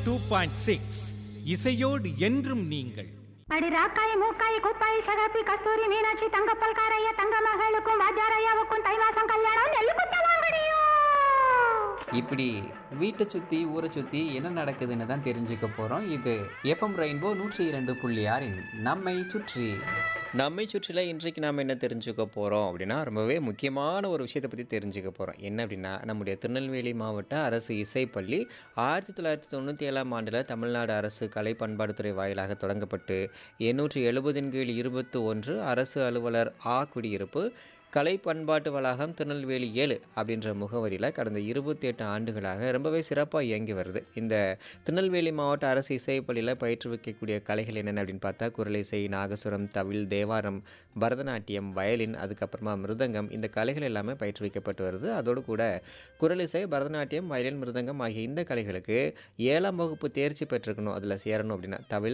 two point six இசையோடு என்றும் நீங்கள் அடி ராக்காய் மூக்காய் குப்பாய் சகப்பி கஸ்தூரி மீனாட்சி தங்கப்பல் காரைய தங்க மகளுக்கும் வாஜாரையாவுக்கும் தை மாசம் கல்யாணம் நெல்லு குத்த வாங்கடியோ இப்படி வீட்டை சுற்றி ஊரை சுற்றி என்ன நடக்குதுன்னு தான் தெரிஞ்சுக்க போகிறோம் இது எஃப்எம் ரெயின்போ நூற்றி இரண்டு புள்ளி ஆறின் நம்மை சுற்றி நம்மை சுற்றில இன்றைக்கு நாம் என்ன தெரிஞ்சுக்க போகிறோம் அப்படின்னா ரொம்பவே முக்கியமான ஒரு விஷயத்தை பற்றி தெரிஞ்சுக்க போகிறோம் என்ன அப்படின்னா நம்முடைய திருநெல்வேலி மாவட்ட அரசு இசைப்பள்ளி ஆயிரத்தி தொள்ளாயிரத்தி தொண்ணூற்றி ஏழாம் ஆண்டில் தமிழ்நாடு அரசு கலை பண்பாடுத்துறை வாயிலாக தொடங்கப்பட்டு எண்ணூற்றி எழுபதின் கீழ் இருபத்து ஒன்று அரசு அலுவலர் ஆ குடியிருப்பு கலை பண்பாட்டு வளாகம் திருநெல்வேலி ஏழு அப்படின்ற முகவரியில் கடந்த இருபத்தி எட்டு ஆண்டுகளாக ரொம்பவே சிறப்பாக இயங்கி வருது இந்த திருநெல்வேலி மாவட்ட அரசு இசைப்பள்ளியில் பயிற்றுவிக்கக்கூடிய கலைகள் என்னென்ன அப்படின்னு பார்த்தா குரலிசை நாகசுரம் தவில் தேவாரம் பரதநாட்டியம் வயலின் அதுக்கப்புறமா மிருதங்கம் இந்த கலைகள் எல்லாமே பயிற்றுவிக்கப்பட்டு வருது அதோடு கூட குரலிசை பரதநாட்டியம் வயலின் மிருதங்கம் ஆகிய இந்த கலைகளுக்கு ஏழாம் வகுப்பு தேர்ச்சி பெற்றிருக்கணும் அதில் சேரணும் அப்படின்னா தவில்